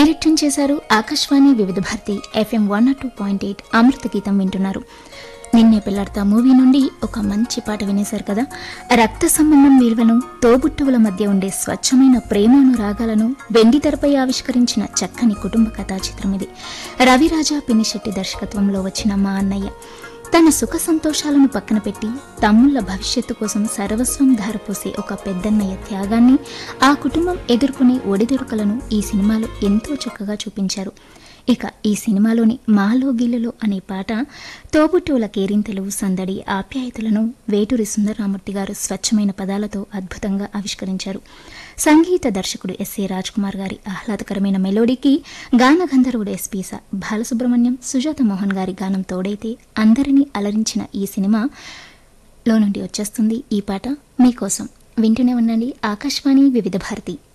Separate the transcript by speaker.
Speaker 1: మీరు ట్యూన్ చేశారు Akashvani Vividh Bharati FM one nought two point eight అమృత గీతం వింటున్నారు నిన్నే పిల్లాడతా మూవీ నుండి ఒక మంచి పాట వినేశారు కదా రక్త సంబంధం విలువను తోబుట్టువుల మధ్య ఉండే స్వచ్ఛమైన ప్రేమానురాగాలను వెండి తెరపై ఆవిష్కరించిన చక్కని కుటుంబ కథా చిత్రం ఇది రవిరాజా పినిశెట్టి దర్శకత్వంలో వచ్చిన మా అన్నయ్య తన సుఖ సంతోషాలను పక్కన పెట్టి తమ్ముళ్ల భవిష్యత్తు కోసం సర్వస్వం ధారపోసే ఒక పెద్దన్నయ్య త్యాగాన్ని ఆ కుటుంబం ఎదుర్కొనే ఒడిదుడుకలను ఈ సినిమాలో ఎంతో చక్కగా చూపించారు ఇక ఈ సినిమాలోని మాలో గీలలో అనే పాట తోబుట్టువుల కేరింతలు సందడి ఆప్యాయతలను వేటూరి సుందరరామూర్తి గారు స్వచ్ఛమైన పదాలతో అద్భుతంగా ఆవిష్కరించారు సంగీత దర్శకుడు ఎస్ఏ రాజ్ కుమార్ గారి ఆహ్లాదకరమైన మెలోడీకి గాన గంధర్వుడు ఎస్పీ స బాలసుబ్రహ్మణ్యం సుజాత మోహన్ గారి గానం తోడైతే అందరినీ అలరించిన ఈ సినిమాలో నుండి వచ్చేస్తుంది ఈ పాట మీకోసం వింటూనే ఉండండి ఆకాశవాణి వివిధ భారతి